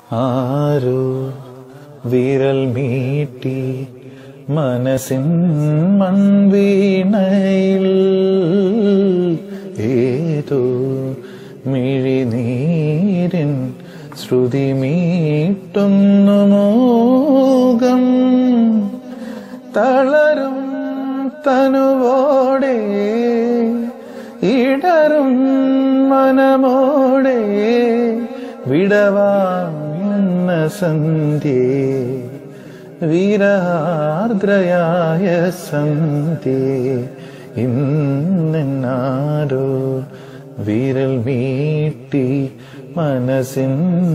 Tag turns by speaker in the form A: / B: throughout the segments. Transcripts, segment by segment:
A: ആരോ വിരൽ മീട്ടി മനസ്സിൻ മൺവീണയിൽ ഏതോ മിഴിനീരിൻ ശ്രുതി മീട്ടുന്നു മോകം തളരും തനുവോടെ ഇടറും മനമോടെ വിടവാങ്ങുന്ന സന്ധ്യേ വീരാർദ്രയായ സന്ധ്യേ ഇന്നാരോ വിരൽ മീട്ടി മനസ്സിൻ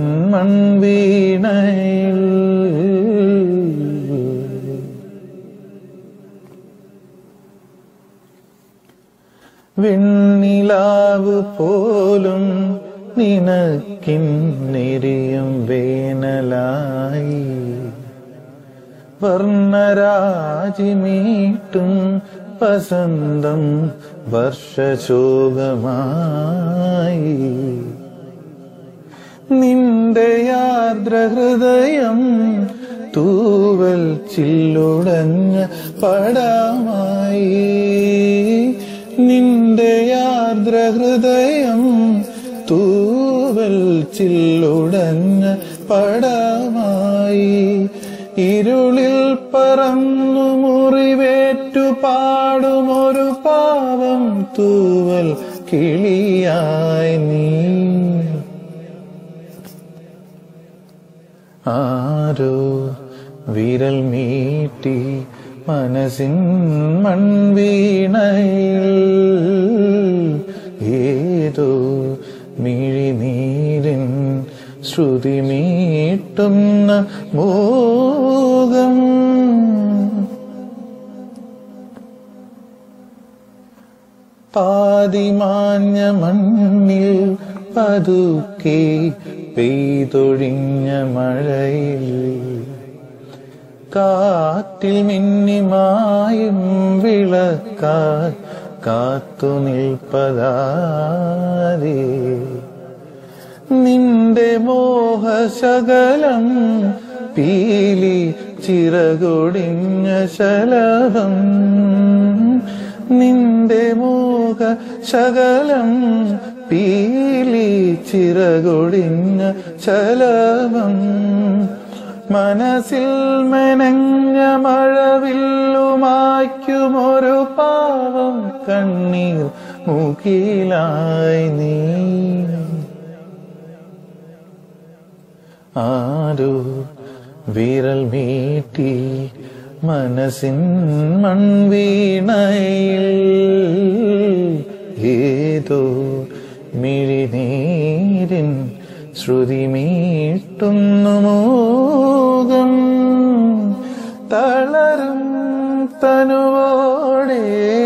A: മൺവീണയിൽ വെണ്ണിലാവ് പോലും നിനക്കിന്നെരിയും വേനലായി വർണ്ണരാജിമീട്ടും വസന്തം വർഷശോകമായി നിന്റെ യാർദ്രഹൃദയം തൂവൽ ചില്ലുടഞ്ഞ പടമായി നിന്റെ യാർദ്രഹൃദയം തൂവൽ ചില്ലുടഞ്ഞ പടമായി ഇരുളിൽ പറന്നു മുറിവേറ്റു പാടുമൊരു പാവം തൂവൽ കിളിയായി നീ ആരോ വിരൽ മീട്ടി മനസ്സിൻ മൺവീണയിൽ ഏതോ മിഴിനീരിൻ ശ്രുതി മീട്ടുന്ന മോകം പാതിമാഞ്ഞ മണ്ണിൽ പതുക്കെ പെയ്തൊഴിഞ്ഞ മഴയിൽ കാറ്റിൽ മിന്നിമായും വിളക്കാൽ കാത്തു നിൽപ്പതാരേ നിന്റെ മോഹശകലം പീലി ചിറകൊടിഞ്ഞ ശലഭം നിന്റെ മോഹ ശകലം പീലി ചിറകൊടിഞ്ഞ ശലഭം മനസ്സിൽ മെനഞ്ഞ മഴവില്ലുമായ്ക്കുമൊരു പാവം കണ്ണീർ മുകിലായി നീ ആരോ വിരൽ മീട്ടി മനസ്സിൻ മൺവീണയിൽ ഏതോ മിഴിനീരിൻ ശ്രുതി മീട്ടുന്നു മോകം തളരും തനുവോടെ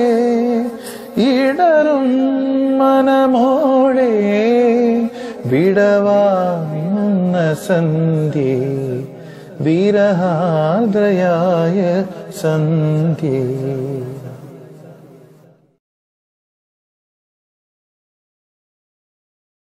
A: ഇടറും മനമോടെ വിടവാങ്ങുന്ന സന്ധ്യേ വിരഹാദ്രയായ സന്ധ്യേ